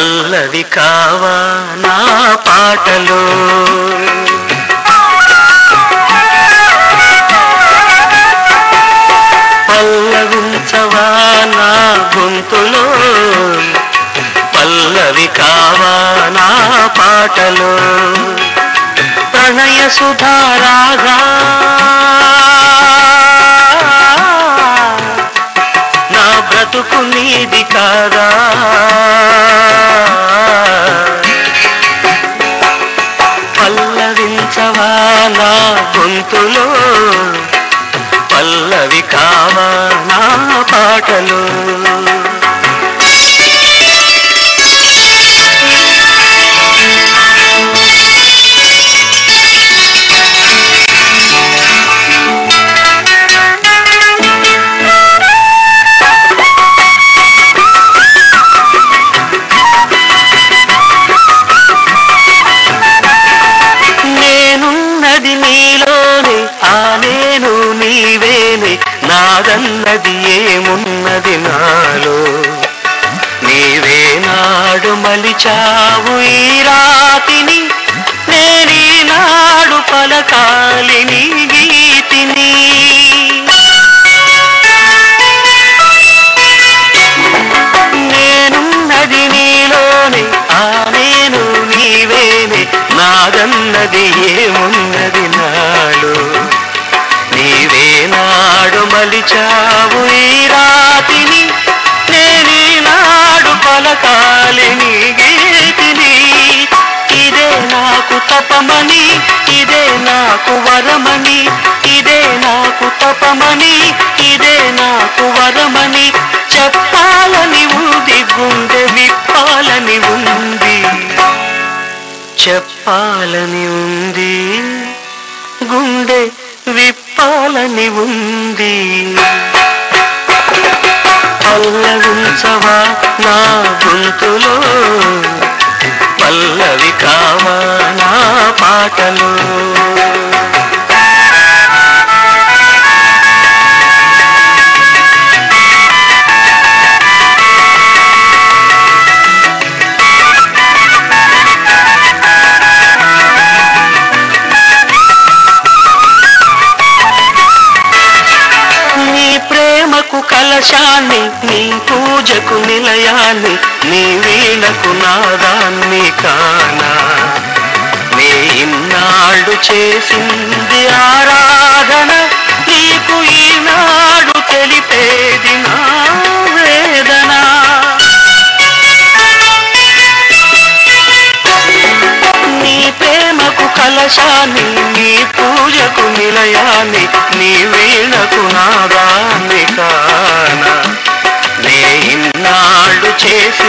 పల్లవి కావా నా పాటలో పల్లవించవా నా గొంతులో పల్లవి కావా నా పాటలో ప్రణయ సుధారాగా నా బ్రతుకు నీది కాదా పల్లవించవా నా గొంతులో పల్లవి కావా నా పాటలు నేనున్నది నీలోనే ఆ నేను నీవేనే నాదన్నది ఏమున్నది నాలో నీవే నాడు మలిచావు ఈ రాతిని నేనీనాడు పలకాలి నీ గీతిని నేనున్నది నీలోనే ఆ నేను నీవేనే నాదన్నది ఏమున్నది నాడు నీవే నాడు మలిచావు ఈ రాతిని నేనీ నాడు పలకాలి నీ గీతిని ఇదే నాకు తపమని ఇదే నాకు వరమని ఇదే నాకు తపమని ఇదే నాకు వరమని చెప్పాలని ఉంది గుండె విప్పాలని ఉంది చెప్పాలని ఉంది గుండె విప్పాలని ఉంది పల్లవించవా నా గొంతులో పల్లవి కావా నా పాటలు నీ ప్రేమకు కలశాన్ని నీ పూజకు నిలయాన్ని నీ వీణకు నాదాన్ని కానా నీ ఇన్నాళ్ళు చేసింది ఆరాధన నీకు ఈనాడు తెలిపేది నా వేదన నీ ప్రేమకు కలశాన్ని నీ పూజకు నిలయాన్ని నీ వీణకు నాదాన్ని కాన నే ఇన్నాళ్ళు చేసి